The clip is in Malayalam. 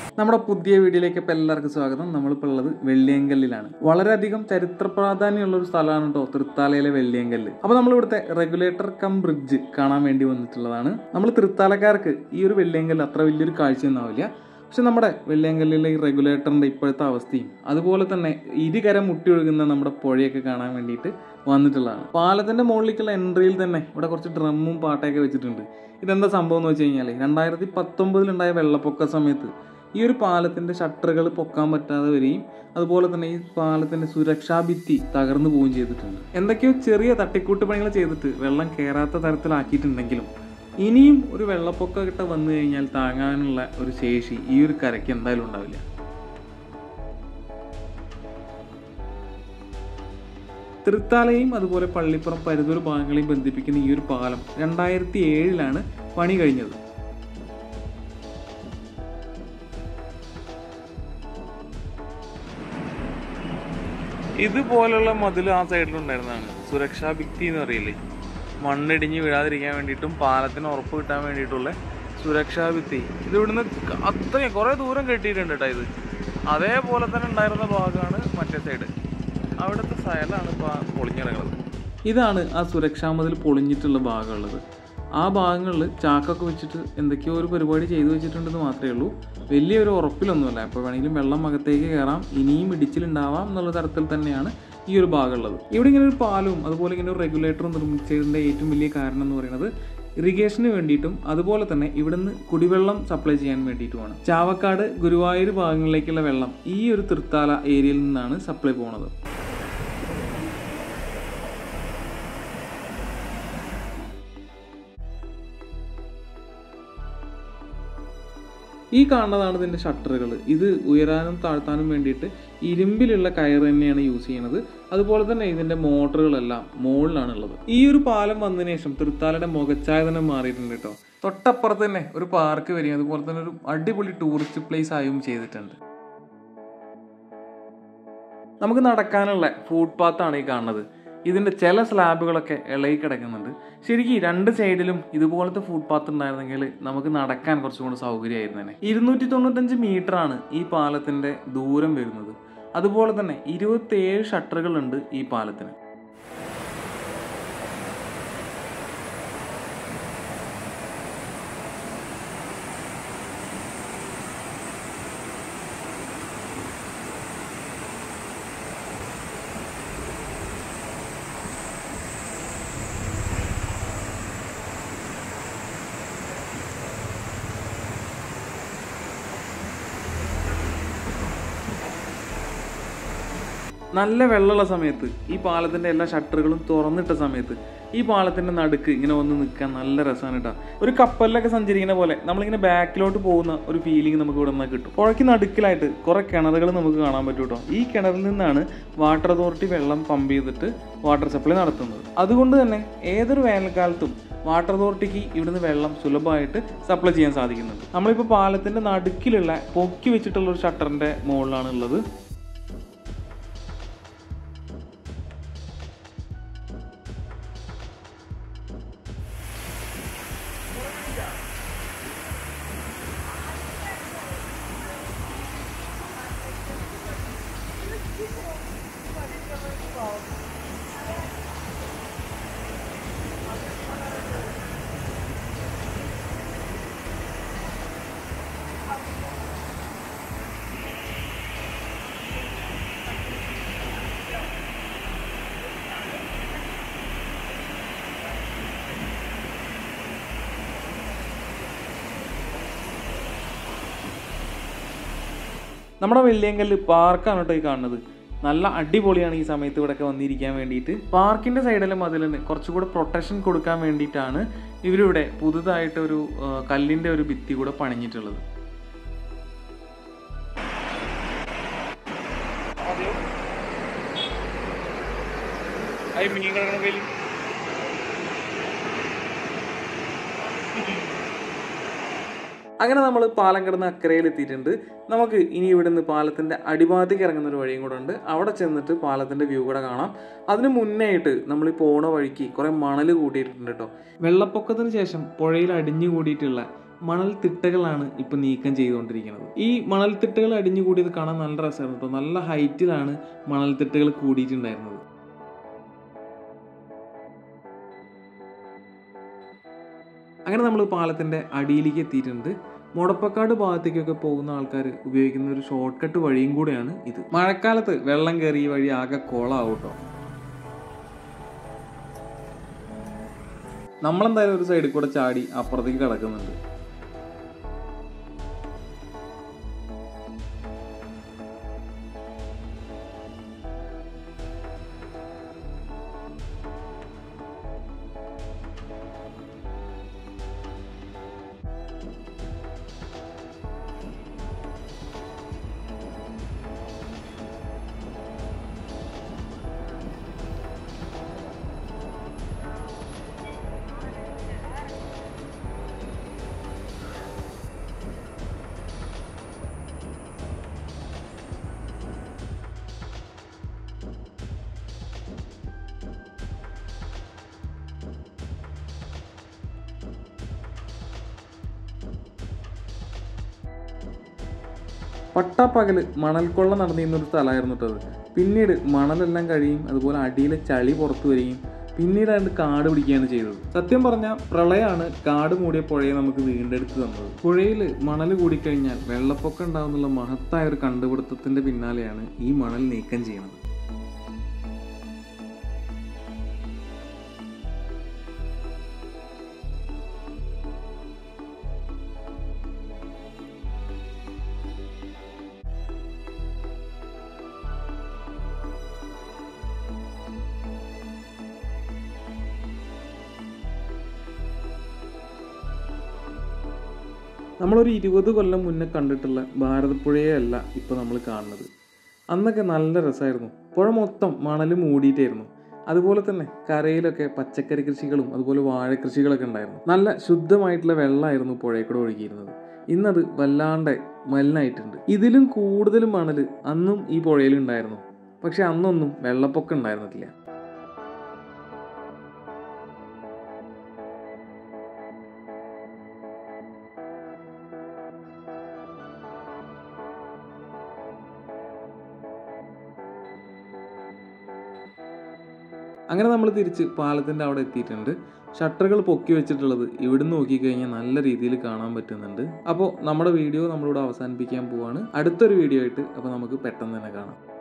നമ്മുടെ പുതിയ വീഡിയോയിലേക്ക് ഇപ്പോൾ എല്ലാവർക്കും സ്വാഗതം നമ്മളിപ്പോൾ ഉള്ളത് വെള്ളിയങ്കല്ലിലാണ് വളരെയധികം ചരിത്ര പ്രാധാന്യമുള്ള ഒരു സ്ഥലമാണ് കേട്ടോ തൃത്താലയിലെ വെള്ളിയങ്കല്ല് അപ്പോൾ നമ്മൾ ഇവിടുത്തെ റെഗുലേറ്റർ കം ബ്രിഡ്ജ് കാണാൻ വേണ്ടി വന്നിട്ടുള്ളതാണ് നമ്മൾ തൃത്താലക്കാർക്ക് ഈ ഒരു വെള്ളിയങ്കല്ല് അത്ര വലിയൊരു കാഴ്ചയൊന്നും ആവില്ല പക്ഷെ നമ്മുടെ വെള്ളിയങ്കല്ലിലെ ഈ റെഗുലേറ്ററിൻ്റെ ഇപ്പോഴത്തെ അവസ്ഥയും അതുപോലെ തന്നെ ഇരുകരം മുട്ടി ഒഴുകുന്ന നമ്മുടെ പുഴയൊക്കെ കാണാൻ വേണ്ടിയിട്ട് വന്നിട്ടുള്ളതാണ് പാലത്തിൻ്റെ മുകളിലേക്കുള്ള എൻട്രിയിൽ തന്നെ ഇവിടെ കുറച്ച് ഡ്രമ്മും പാട്ടയൊക്കെ വെച്ചിട്ടുണ്ട് ഇതെന്താ സംഭവം എന്ന് വെച്ച് കഴിഞ്ഞാൽ രണ്ടായിരത്തി പത്തൊമ്പതിലുണ്ടായ വെള്ളപ്പൊക്ക സമയത്ത് ഈ ഒരു പാലത്തിൻ്റെ ഷട്ടറുകൾ പൊക്കാൻ പറ്റാതെ വരികയും അതുപോലെ തന്നെ ഈ പാലത്തിൻ്റെ സുരക്ഷാ ഭിത്തി തകർന്നു പോവുകയും ചെയ്തിട്ടുണ്ട് എന്തൊക്കെയോ ചെറിയ തട്ടിക്കൂട്ട് പണികൾ ചെയ്തിട്ട് വെള്ളം കയറാത്ത തരത്തിലാക്കിയിട്ടുണ്ടെങ്കിലും ഇനിയും ഒരു വെള്ളപ്പൊക്കമൊക്കെ വന്നു കഴിഞ്ഞാൽ താങ്ങാനുള്ള ഒരു ശേഷി ഈ ഒരു കരയ്ക്ക് എന്തായാലും ഉണ്ടാവില്ല തൃത്താലയും അതുപോലെ പള്ളിപ്പുറം പരുതൂർ ഭാഗങ്ങളെയും ബന്ധിപ്പിക്കുന്ന ഈ ഒരു പാലം രണ്ടായിരത്തി ഏഴിലാണ് പണി കഴിഞ്ഞത് ഇതുപോലുള്ള മതിൽ ആ സൈഡിലുണ്ടായിരുന്നതാണ് സുരക്ഷാ ഭിത്തി എന്ന് പറയില്ലേ മണ്ണിടിഞ്ഞ് വീഴാതിരിക്കാൻ വേണ്ടിയിട്ടും പാലത്തിന് ഉറപ്പ് കിട്ടാൻ വേണ്ടിയിട്ടുള്ള സുരക്ഷാ ഭിത്തി ഇത് ഇവിടുന്ന് അത്രയും കുറേ ദൂരം കെട്ടിയിട്ടുണ്ട് കേട്ടോ ഇത് അതേപോലെ തന്നെ ഉണ്ടായിരുന്ന ഭാഗമാണ് മറ്റേ സൈഡ് അവിടുത്തെ സ്ഥലമാണ് ഇപ്പോൾ പൊളിഞ്ഞിറങ്ങുന്നത് ഇതാണ് ആ സുരക്ഷാ മതിൽ പൊളിഞ്ഞിട്ടുള്ള ഭാഗമുള്ളത് ആ ഭാഗങ്ങളിൽ ചാക്കൊക്കെ വെച്ചിട്ട് എന്തൊക്കെയോ ഒരു പരിപാടി ചെയ്തു വെച്ചിട്ടുണ്ടെന്ന് മാത്രമേ ഉള്ളൂ വലിയൊരു ഉറപ്പിലൊന്നുമല്ല ഇപ്പോൾ വേണമെങ്കിലും വെള്ളം അകത്തേക്ക് കയറാം ഇനിയും ഇടിച്ചിലുണ്ടാവാം എന്നുള്ള തരത്തിൽ തന്നെയാണ് ഈ ഒരു ഭാഗമുള്ളത് ഇവിടെ ഇങ്ങനെ ഒരു പാലവും അതുപോലെ ഇങ്ങനെ ഒരു റെഗുലേറ്ററും നിർമ്മിച്ചതിൻ്റെ ഏറ്റവും വലിയ കാരണം എന്ന് പറയുന്നത് ഇറിഗേഷന് വേണ്ടിയിട്ടും അതുപോലെ തന്നെ ഇവിടുന്ന് കുടിവെള്ളം സപ്ലൈ ചെയ്യാൻ വേണ്ടിയിട്ടുമാണ് ചാവക്കാട് ഗുരുവായൂർ ഭാഗങ്ങളിലേക്കുള്ള വെള്ളം ഈ ഒരു തൃത്താല ഏരിയയിൽ നിന്നാണ് സപ്ലൈ പോകുന്നത് ഈ കാണുന്നതാണ് ഇതിൻ്റെ ഷട്ടറുകൾ ഇത് ഉയരാനും താഴ്ത്താനും വേണ്ടിയിട്ട് ഇരുമ്പിലുള്ള കയർ തന്നെയാണ് യൂസ് ചെയ്യുന്നത് അതുപോലെ തന്നെ ഇതിൻ്റെ മോട്ടറുകളെല്ലാം മുകളിലാണ് ഉള്ളത് ഈ ഒരു പാലം വന്നതിന് ശേഷം തൃത്താലയുടെ മുഖച്ചായ തന്നെ മാറിയിട്ടുണ്ട് കേട്ടോ തൊട്ടപ്പുറത്ത് തന്നെ ഒരു പാർക്ക് വരികയും അതുപോലെ തന്നെ ഒരു അടിപൊളി ടൂറിസ്റ്റ് പ്ലേസ് ആയും ചെയ്തിട്ടുണ്ട് നമുക്ക് നടക്കാനുള്ള ഫുട്പാത്താണ് ഈ കാണുന്നത് ഇതിൻ്റെ ചില സ്ലാബുകളൊക്കെ ഇളകി കിടക്കുന്നുണ്ട് ശരിക്കും രണ്ട് സൈഡിലും ഇതുപോലത്തെ ഫുട്പാത്ത് ഉണ്ടായിരുന്നെങ്കിൽ നമുക്ക് നടക്കാൻ കുറച്ചും കൂടി സൗകര്യമായിരുന്നു തന്നെ ഇരുന്നൂറ്റി തൊണ്ണൂറ്റഞ്ച് മീറ്ററാണ് ഈ പാലത്തിൻ്റെ ദൂരം വരുന്നത് അതുപോലെ തന്നെ ഇരുപത്തേഴ് ഷട്ടറുകളുണ്ട് ഈ പാലത്തിന് നല്ല വെള്ളമുള്ള സമയത്ത് ഈ പാലത്തിൻ്റെ എല്ലാ ഷട്ടറുകളും തുറന്നിട്ട സമയത്ത് ഈ പാലത്തിൻ്റെ നടുക്ക് ഇങ്ങനെ വന്ന് നിൽക്കാൻ നല്ല രസമാണ് കേട്ടോ ഒരു കപ്പലിലൊക്കെ സഞ്ചരിക്കുന്ന പോലെ നമ്മളിങ്ങനെ ബാക്കിലോട്ട് പോകുന്ന ഒരു ഫീലിംഗ് നമുക്ക് ഇവിടെ നിന്ന് കിട്ടും പുഴയ്ക്ക് നടുക്കിലായിട്ട് കുറേ കിണറുകൾ നമുക്ക് കാണാൻ പറ്റും കേട്ടോ ഈ കിണറിൽ നിന്നാണ് വാട്ടർ അതോറിറ്റി വെള്ളം പമ്പ് ചെയ്തിട്ട് വാട്ടർ സപ്ലൈ നടത്തുന്നത് അതുകൊണ്ട് തന്നെ ഏതൊരു വേനൽക്കാലത്തും വാട്ടർ അതോറിറ്റിക്ക് ഇവിടുന്ന് വെള്ളം സുലഭമായിട്ട് സപ്ലൈ ചെയ്യാൻ സാധിക്കുന്നുണ്ട് നമ്മളിപ്പോൾ പാലത്തിൻ്റെ നടുക്കിലുള്ള പൊക്കി വെച്ചിട്ടുള്ള ഒരു ഷട്ടറിൻ്റെ മുകളിലാണ് ഉള്ളത് നമ്മുടെ വെള്ളിയങ്കല്ല് പാർക്കാണ് കേട്ടോ ഈ കാണുന്നത് നല്ല അടിപൊളിയാണ് ഈ സമയത്ത് ഇവിടെയൊക്കെ വന്നിരിക്കാൻ വേണ്ടിയിട്ട് പാർക്കിന്റെ സൈഡിലെ മതിലിന് കുറച്ചുകൂടെ പ്രൊട്ടക്ഷൻ കൊടുക്കാൻ വേണ്ടിയിട്ടാണ് ഇവരിവിടെ പുതുതായിട്ട് ഒരു ആ, കല്ലിന്റെ ഒരു ഭിത്തി കൂടെ പണിഞ്ഞിട്ടുള്ളത് മീൻ കിടക്കണ കയ്യിൽ അങ്ങനെ നമ്മൾ പാലം കിടന്ന് അക്കരയിൽ എത്തിയിട്ടുണ്ട് നമുക്ക് ഇനി ഇവിടുന്ന് പാലത്തിന്റെ അടിഭാഗത്തേക്ക് ഇറങ്ങുന്ന ഒരു വഴിയും കൂടെ ഉണ്ട് അവിടെ ചെന്നിട്ട് പാലത്തിന്റെ വ്യൂ കൂടെ കാണാം അതിന് മുന്നേ ആയിട്ട് നമ്മൾ ഈ പോണ വഴിക്ക് കുറെ മണൽ കൂട്ടിയിട്ടുണ്ട് കേട്ടോ വെള്ളപ്പൊക്കത്തിന് ശേഷം പുഴയിൽ അടിഞ്ഞു കൂടിയിട്ടുള്ള മണൽത്തിട്ടകളാണ് ഇപ്പൊ നീക്കം ചെയ്തുകൊണ്ടിരിക്കുന്നത് ഈ മണൽത്തിട്ടകൾ അടിഞ്ഞുകൂടിയത് കാണാൻ നല്ല രസമായിരുന്നു കേട്ടോ നല്ല ഹൈറ്റിലാണ് മണൽത്തിട്ടകൾ കൂടിയിട്ടുണ്ടായിരുന്നത് അങ്ങനെ നമ്മൾ പാലത്തിന്റെ അടിയിലേക്ക് എത്തിയിട്ടുണ്ട് മുടപ്പക്കാട് ഭാഗത്തേക്കൊക്കെ പോകുന്ന ആൾക്കാർ ഉപയോഗിക്കുന്ന ഒരു ഷോർട്ട് കട്ട് വഴിയും കൂടെയാണ് ഇത് മഴക്കാലത്ത് വെള്ളം കയറി ഈ വഴി ആകെ കോളാവും കേട്ടോ നമ്മളെന്തായാലും ഒരു സൈഡിൽ കൂടെ ചാടി അപ്പുറത്തേക്ക് കിടക്കുന്നുണ്ട് പട്ടാപ്പകല് മണൽക്കൊള്ള നടന്നിരുന്ന ഒരു സ്ഥലമായിരുന്നു കേട്ടോ അത് പിന്നീട് മണലെല്ലാം കഴിയും അതുപോലെ അടിയിലെ ചളി പുറത്തു വരികയും പിന്നീട് അതിന്റെ കാട് പിടിക്കുകയാണ് ചെയ്തത് സത്യം പറഞ്ഞാൽ പ്രളയമാണ് കാട് മൂടിയ പുഴയെ നമുക്ക് വീണ്ടെടുത്ത് തന്നത് പുഴയിൽ മണൽ കൂടിക്കഴിഞ്ഞാൽ വെള്ളപ്പൊക്കം ഉണ്ടാവുന്നുള്ള മഹത്തായ ഒരു കണ്ടുപിടുത്തത്തിന്റെ പിന്നാലെയാണ് ഈ മണൽ നീക്കം ചെയ്യുന്നത് നമ്മളൊരു ഇരുപത് കൊല്ലം മുന്നേ കണ്ടിട്ടുള്ള ഭാരതപ്പുഴയെ അല്ല ഇപ്പോൾ നമ്മൾ കാണുന്നത് അന്നൊക്കെ നല്ല രസമായിരുന്നു പുഴ മൊത്തം മണൽ മൂടിയിട്ടായിരുന്നു അതുപോലെ തന്നെ കരയിലൊക്കെ പച്ചക്കറി കൃഷികളും അതുപോലെ വാഴക്കൃഷികളൊക്കെ ഉണ്ടായിരുന്നു നല്ല ശുദ്ധമായിട്ടുള്ള വെള്ളമായിരുന്നു പുഴയിൽ കൂടെ ഒഴുകിയിരുന്നത് ഇന്നത് വല്ലാണ്ട് മലിനായിട്ടുണ്ട് ഇതിലും കൂടുതൽ മണൽ അന്നും ഈ പുഴയിൽ ഉണ്ടായിരുന്നു പക്ഷെ അന്നൊന്നും വെള്ളപ്പൊക്കം ഉണ്ടായിരുന്നില്ല അങ്ങനെ നമ്മൾ തിരിച്ച് പാലത്തിൻ്റെ അവിടെ എത്തിയിട്ടുണ്ട് ഷട്ടറുകൾ പൊക്കി വെച്ചിട്ടുള്ളത് ഇവിടുന്ന് നോക്കിക്കഴിഞ്ഞാൽ നല്ല രീതിയിൽ കാണാൻ പറ്റുന്നുണ്ട് അപ്പോൾ നമ്മുടെ വീഡിയോ നമ്മളിവിടെ അവസാനിപ്പിക്കാൻ പോവാണ് അടുത്തൊരു വീഡിയോ ആയിട്ട് അപ്പോൾ നമുക്ക് പെട്ടെന്ന് തന്നെ കാണാം